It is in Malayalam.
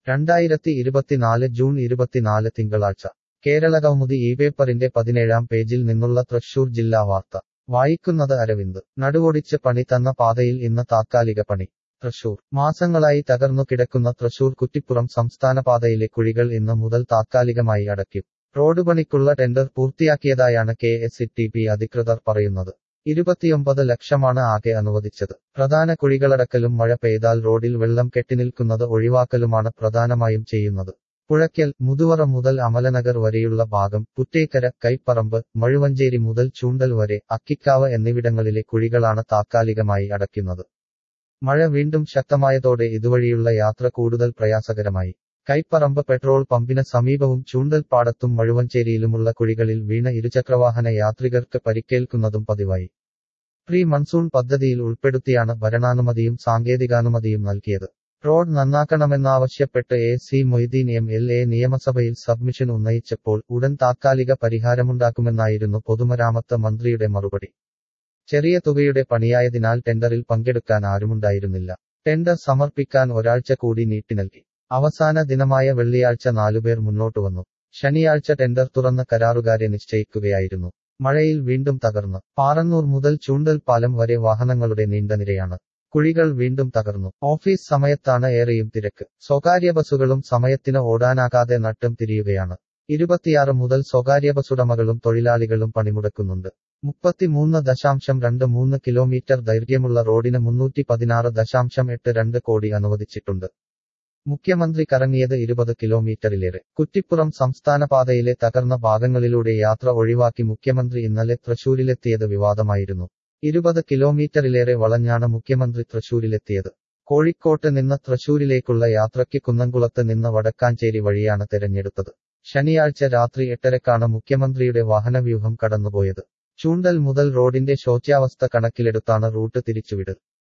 രണ്ടായിരത്തി ഇരുപത്തിനാല് ജൂൺ ഇരുപത്തിനാല് തിങ്കളാഴ്ച കേരളകൗമുദി ഈ പേപ്പറിന്റെ പതിനേഴാം പേജിൽ നിന്നുള്ള തൃശൂർ ജില്ലാ വാർത്ത വായിക്കുന്നത് അരവിന്ദ് നടുവൊടിച്ച് പണി തന്ന പാതയിൽ ഇന്ന് താത്കാലിക പണി തൃശൂർ മാസങ്ങളായി തകർന്നു കിടക്കുന്ന തൃശൂർ കുറ്റിപ്പുറം സംസ്ഥാന പാതയിലെ കുഴികൾ ഇന്ന് മുതൽ താത്കാലികമായി അടയ്ക്കും റോഡ് പണിക്കുള്ള ടെൻഡർ പൂർത്തിയാക്കിയതായാണ് K S E T P അധികൃതർ പറയുന്നത് ഇരുപത്തിയൊമ്പത് ലക്ഷമാണ് ആകെ അനുവദിച്ചത് പ്രധാന കുഴികളടക്കലും മഴ പെയ്താൽ റോഡിൽ വെള്ളം കെട്ടിനിൽക്കുന്നത് ഒഴിവാക്കലുമാണ് പ്രധാനമായും ചെയ്യുന്നത് പുഴയ്ക്കൽ മുതുവറ മുതൽ അമലനഗർ വരെയുള്ള ഭാഗം പുറ്റേക്കര കൈപ്പറമ്പ് മഴുവഞ്ചേരി മുതൽ ചൂണ്ടൽ വരെ അക്കിക്കാവ് എന്നിവിടങ്ങളിലെ കുഴികളാണ് താത്കാലികമായി അടയ്ക്കുന്നത് മഴ വീണ്ടും ശക്തമായതോടെ ഇതുവഴിയുള്ള യാത്ര കൂടുതൽ പ്രയാസകരമായി കൈപ്പറമ്പ് പെട്രോൾ പമ്പിന് സമീപവും ചൂണ്ടൽപ്പാടത്തും മഴുവഞ്ചേരിയിലുമുള്ള കുഴികളിൽ വീണ ഇരുചക്രവാഹന യാത്രികർക്ക് പരിക്കേൽക്കുന്നതും പതിവായി പ്രീ മൺസൂൺ പദ്ധതിയിൽ ഉൾപ്പെടുത്തിയാണ് ഭരണാനുമതിയും സാങ്കേതികാനുമതിയും നൽകിയത് റോഡ് നന്നാക്കണമെന്നാവശ്യപ്പെട്ട് A C Moideen M L A നിയമസഭയിൽ സബ്മിഷൻ ഉന്നയിച്ചപ്പോൾ ഉടൻ താത്കാലിക പരിഹാരമുണ്ടാക്കുമെന്നായിരുന്നു പൊതുമരാമത്ത് മന്ത്രിയുടെ മറുപടി ചെറിയ തുകയുടെ പണിയായതിനാൽ ടെൻഡറിൽ പങ്കെടുക്കാൻ ആരുമുണ്ടായിരുന്നില്ല ടെൻഡർ സമർപ്പിക്കാൻ ഒരാഴ്ച കൂടി നീട്ടി നൽകി അവസാന ദിനമായ വെള്ളിയാഴ്ച നാലുപേർ മുന്നോട്ടു വന്നു ശനിയാഴ്ച ടെൻഡർ തുറന്ന് കരാറുകാരെ നിശ്ചയിക്കുകയായിരുന്നു മഴയിൽ വീണ്ടും തകർന്നു പാറന്നൂർ മുതൽ ചൂണ്ടൽ പാലം വരെ വാഹനങ്ങളുടെ നീണ്ട നിരയാണ് കുഴികൾ വീണ്ടും തകർന്നു ഓഫീസ് സമയത്താണ് ഏറെയും തിരക്ക് സ്വകാര്യ ബസ്സുകളും സമയത്തിന് ഓടാനാകാതെ നട്ടും തിരിയുകയാണ് ഇരുപത്തിയാറ് മുതൽ സ്വകാര്യ ബസ്സുടമകളും തൊഴിലാളികളും പണിമുടക്കുന്നുണ്ട് മുപ്പത്തിമൂന്ന് ദശാംശം രണ്ട് മൂന്ന് കിലോമീറ്റർ ദൈർഘ്യമുള്ള റോഡിന് മുന്നൂറ്റി പതിനാറ് ദശാംശം എട്ട് രണ്ട് കോടി അനുവദിച്ചിട്ടുണ്ട് മുഖ്യമന്ത്രി കറങ്ങിയത് ഇരുപത് കിലോമീറ്ററിലേറെ കുറ്റിപ്പുറം സംസ്ഥാന പാതയിലെ തകർന്ന ഭാഗങ്ങളിലൂടെ യാത്ര ഒഴിവാക്കി മുഖ്യമന്ത്രി ഇന്നലെ തൃശൂരിലെത്തിയത് വിവാദമായിരുന്നു ഇരുപത് കിലോമീറ്ററിലേറെ വളഞ്ഞാണ് മുഖ്യമന്ത്രി തൃശൂരിലെത്തിയത് കോഴിക്കോട്ട് നിന്ന് തൃശൂരിലേക്കുള്ള യാത്രയ്ക്ക് കുന്നംകുളത്ത് നിന്ന് വടക്കാഞ്ചേരി വഴിയാണ് തെരഞ്ഞെടുത്തത് ശനിയാഴ്ച രാത്രി എട്ടരക്കാണ് മുഖ്യമന്ത്രിയുടെ വാഹനവ്യൂഹം കടന്നുപോയത് ചൂണ്ടൽ മുതൽ റോഡിന്റെ ശോച്യാവസ്ഥ കണക്കിലെടുത്താണ് റൂട്ട് തിരിച്ചുവിടൽ